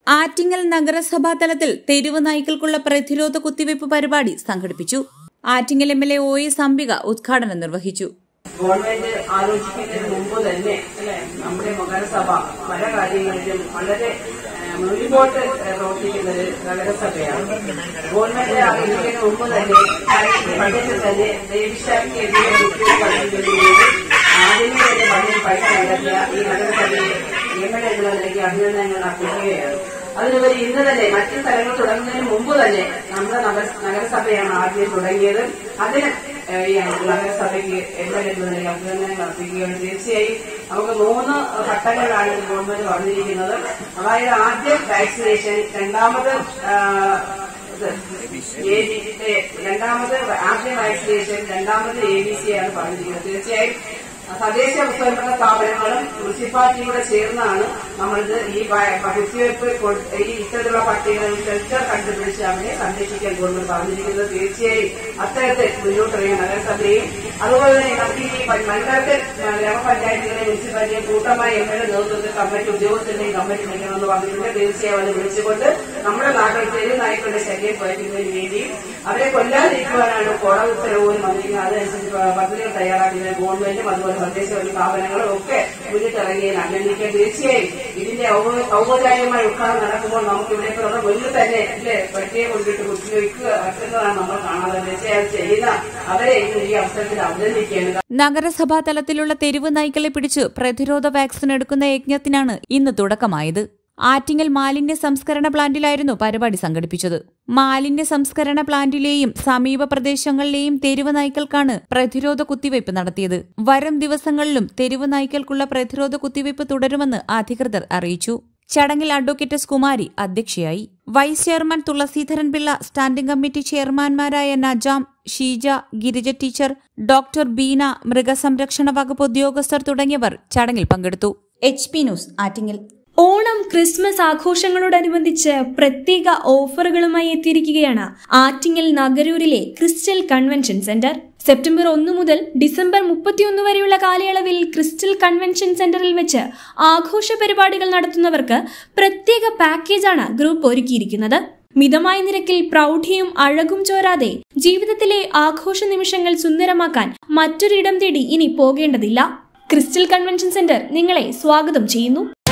ആറ്റിങ്ങൽ നഗരസഭാ തലത്തിൽ തെരുവ് നായ്ക്കൾക്കുള്ള പ്രതിരോധ കുത്തിവയ്പ് പരിപാടി സംഘടിപ്പിച്ചു Attingal M L A O S Ambika ഉദ്ഘാടനം നിർവഹിച്ചു ഗവൺമെന്റ് ആലോചിക്കുന്നതിന് മുമ്പ് തന്നെ അല്ലെ നമ്മുടെ നഗരസഭ പല കാര്യങ്ങളിലും വളരെ ഏഹ്, മുൻപോട്ട് ഏഹ്, പ്രവർത്തിക്കുന്ന ഒരു നഗരസഭയാണ് ഗവൺമെന്റ് ആലോചിക്കുന്നതിന് മുമ്പ് തന്നെ ബഡ്ജറ്റിൽ തന്നെ ദേവിശാഖി എന്ന ആദ്യമേ തന്നെ ബഡ്ജറ്റ് പൈസ കണ്ടെത്തിയ ഈ നഗരസഭയെ എം എൽ എ എന്നുള്ള നിലയ്ക്ക് അഭിനന്ദനങ്ങൾ അർപ്പിക്കുകയാണ് അതിനുപരി ഇന്ന് തന്നെ മറ്റു സ്ഥലങ്ങൾ തുടങ്ങുന്നതിന് മുമ്പ് തന്നെ നമ്മുടെ നഗര- നഗരസഭയാണ് ആദ്യം തുടങ്ങിയത് അതിന് ഏഹ്, ഈ നഗരസഭയ്ക്ക് എം എൽ എ എന്ന നിലയിൽ അഭിനന്ദനങ്ങൾ അർപ്പിക്കുകയാണ് തീർച്ചയായും നമുക്ക് മൂന്ന് ഘട്ടങ്ങളിലാണ് ഇത് ഗവൺമെന്റ് പറഞ്ഞിരിക്കുന്നത് അതായത് ആദ്യം വാക്സിനേഷൻ രണ്ടാമത് ആഹ്, ഇത് എ ബി ഏ, രണ്ടാമത് ആദ്യ വാക്സിനേഷൻ രണ്ടാമത് എ ബി സി ആണ് പറഞ്ഞിരിക്കുന്നത് തീർച്ചയായും തദ്ദേശ സ്വയംഭരണ സ്ഥാപനങ്ങളും മുനിസിപ്പാലിറ്റിയും കൂടെ ചേർന്നാണ് നമ്മളിത് ഈ വ- കുത്തിവയ്പ് കൊ- ഈ ഇത്തരത്തിലുള്ള പട്ടികകൾ ഷെൽട്ടർ കണ്ടുപിടിച്ച് അവരെ സംരക്ഷിക്കാൻ ഗവൺമെന്റ് പറഞ്ഞിരിക്കുന്നത് തീർച്ചയായും അത്തരത്തിൽ മുന്നോട്ടിറങ്ങിയ നഗരസഭയും അതുപോലെ തന്നെ നമുക്ക് ഈ പ- മണ്ഡലത്തിൽ ഗ്രാമപഞ്ചായത്തുകളെ മുനിസിപ്പാലിറ്റിയെ കൂട്ടമായി എം എൽ എ നേതൃത്വത്തിൽ കമ്മിറ്റി ഉദ്യോഗസ്ഥരുടെയും കമ്മിറ്റി നിൽക്കണമെന്ന് പറഞ്ഞിട്ടുണ്ട് തീർച്ചയായും അത് വിളിച്ചുകൊണ്ട് നമ്മുടെ നാട്ടിൽ തെരുവ് നായ്ക്കളുടെ ശല്യം കുറയ്ക്കുന്നതിന് വേണ്ടിയും അവരെ കൊല്ലാതിരിക്കുവാനാണ് കോടതി ഉത്തരവ് പോലും വന്നിരിക്കുന്നത് അതനുസരിച്ച് പ- പദ്ധതികൾ തയ്യാറാക്കുന്നത് ഗവൺമെന്റും അതുപോലെ തദ്ദേശ ഭരണ സ്ഥാപനങ്ങളും ഒക്കെ മുന്നിട്ടിറങ്ങിയതിൽ അഭിനന്ദിക്കാൻ തീർച്ചയായും ഇതിന്റെ ഔപ- ഔപചാരികമായ ഉദ്ഘാടനം നടക്കുമ്പോൾ നമുക്ക് ഇവിടെ നമ്മുടെ മുന്നിൽ തന്നെ അല്ലെ പട്ടിയെ കൊണ്ടിട്ട് കുത്തിവയ്ക്കുക എന്നതാണ് നമ്മൾ കാണാതെ തീർച്ചയായും ചെയ്യുന്ന അവരെ ഇന്ന് ഈ അവസരത്തിൽ അഭിനന്ദിക്കുകയാണ് നഗരസഭാ തലത്തിലുള്ള തെരുവ് നായ്ക്കളെ പിടിച്ച് പ്രതിരോധ വാക്സിൻ എടുക്കുന്ന യജ്ഞത്തിനാണ് ഇന്ന് തുടക്കമായത് ആറ്റിങ്ങൽ മാലിന്യ സംസ്കരണ പ്ലാന്റിലായിരുന്നു പരിപാടി സംഘടിപ്പിച്ചത് മാലിന്യ സംസ്കരണ പ്ലാന്റിലെയും സമീപ പ്രദേശങ്ങളിലെയും തെരുവ് നായ്ക്കൾക്കാണ് പ്രതിരോധ കുത്തിവയ്പ് നടത്തിയത് വരും ദിവസങ്ങളിലും തെരുവ് നായ്ക്കൾക്കുള്ള പ്രതിരോധ കുത്തിവയ്പ് തുടരുമെന്ന് അധികൃതർ അറിയിച്ചു ചടങ്ങിൽ അഡ്വക്കേറ്റ് എസ് കുമാരി അധ്യക്ഷയായി vice chairman Thulaseedharan Pillai standing committee ചെയർമാൻമാരായ നജാം ഷീജ ഗിരിജ ടീച്ചർ ഡോക്ടർ ബീന മൃഗസംരക്ഷണ വകുപ്പ് ഉദ്യോഗസ്ഥർ തുടങ്ങിയവർ ചടങ്ങിൽ പങ്കെടുത്തു H P news Attingal Onam Christmas ആഘോഷങ്ങളോടനുബന്ധിച്ച് പ്രത്യേക ഓഫറുകളുമായി എത്തിയിരിക്കുകയാണ് ആറ്റിങ്ങൽ നഗരൂരിലെ ക്രിസ്റ്റൽ കൺവെൻഷൻ സെന്റർ സെപ്റ്റംബർ ഒന്ന് മുതൽ ഡിസംബർ മുപ്പത്തിയൊന്ന് വരെയുള്ള കാലയളവിൽ ക്രിസ്റ്റൽ കൺവെൻഷൻ സെന്ററിൽ വെച്ച് ആഘോഷ പരിപാടികൾ നടത്തുന്നവർക്ക് പ്രത്യേക പാക്കേജാണ് ഗ്രൂപ്പ് ഒരുക്കിയിരിക്കുന്നത് മിതമായ നിരക്കിൽ പ്രൗഢിയും അഴകും ചോരാതെ ജീവിതത്തിലെ ആഘോഷ നിമിഷങ്ങൾ സുന്ദരമാക്കാൻ മറ്റൊരിടം തേടി ഇനി പോകേണ്ടതില്ല ക്രിസ്റ്റൽ കൺവെൻഷൻ സെന്റർ നിങ്ങളെ സ്വാഗതം ചെയ്യുന്നു